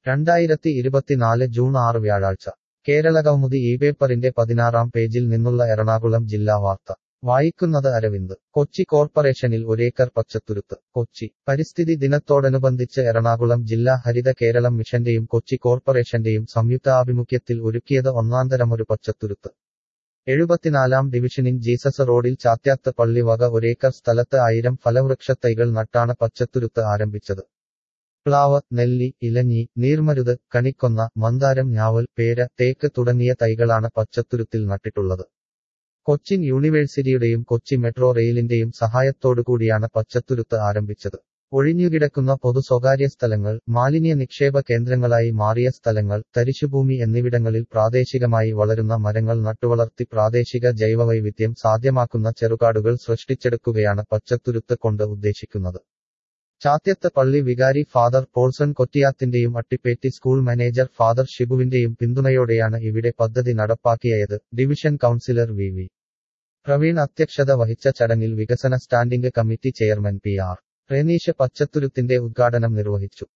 രണ്ടായിരത്തി ഇരുപത്തിനാല് ജൂൺ ആറ് വ്യാഴാഴ്ച കേരളകൗമുദി ഈ പേപ്പറിന്റെ പതിനാറാം പേജിൽ നിന്നുള്ള എറണാകുളം ജില്ലാ വാർത്ത വായിക്കുന്നത് അരവിന്ദ് കൊച്ചി കോർപ്പറേഷനിൽ ഒരേക്കർ പച്ചത്തുരുത്ത് കൊച്ചി പരിസ്ഥിതി ദിനത്തോടനുബന്ധിച്ച് എറണാകുളം ജില്ലാ ഹരിത കേരളം മിഷന്റെയും കൊച്ചി കോർപ്പറേഷന്റെയും സംയുക്താഭിമുഖ്യത്തിൽ ഒരുക്കിയത് ഒന്നാന്തരമൊരു പച്ചത്തുരുത്ത് എഴുപത്തിനാലാം ഡിവിഷനിൻ ജീസസ് റോഡിൽ ചാത്യാത്ത് പള്ളി വക ഒരേക്കർ സ്ഥലത്ത് ആയിരം ഫലവൃക്ഷത്തൈകൾ നട്ടാണ് പച്ചത്തുരുത്ത് ആരംഭിച്ചത് പ്ലാവ് നെല്ലി ഇലഞ്ഞി നീർമരുത് കണിക്കൊന്ന മന്ദാരം ഞാവൽ പേര തേക്ക് തുടങ്ങിയ തൈകളാണ് പച്ചത്തുരുത്തിൽ നട്ടിട്ടുള്ളത് കൊച്ചിൻ യൂണിവേഴ്സിറ്റിയുടെയും കൊച്ചി മെട്രോ റെയിലിന്റെയും സഹായത്തോടുകൂടിയാണ് പച്ചത്തുരുത്ത് ആരംഭിച്ചത് ഒഴിഞ്ഞുകിടക്കുന്ന പൊതു സ്വകാര്യ സ്ഥലങ്ങൾ മാലിന്യ നിക്ഷേപ കേന്ദ്രങ്ങളായി മാറിയ സ്ഥലങ്ങൾ തരിശുഭൂമി എന്നിവിടങ്ങളിൽ പ്രാദേശികമായി വളരുന്ന മരങ്ങൾ നട്ടുവളർത്തി പ്രാദേശിക ജൈവവൈവിധ്യം സാധ്യമാക്കുന്ന ചെറുകാടുകൾ സൃഷ്ടിച്ചെടുക്കുകയാണ് പച്ചത്തുരുത്ത് കൊണ്ട് ഉദ്ദേശിക്കുന്നത് ചാത്യത്ത് പള്ളി വികാരി ഫാദർ പോൾസൺ കൊറ്റിയാത്തിന്റെയും അട്ടിപ്പേറ്റി സ്കൂൾ മാനേജർ ഫാദർ ഷിബുവിന്റെയും പിന്തുണയോടെയാണ് ഇവിടെ പദ്ധതി നടപ്പാക്കിയത് division councillor V V Praveen അധ്യക്ഷത വഹിച്ച ചടങ്ങിൽ വികസന standing committee chairman P R Reneesh പച്ചത്തുരുത്തിന്റെ ഉദ്ഘാടനം നിർവഹിച്ചു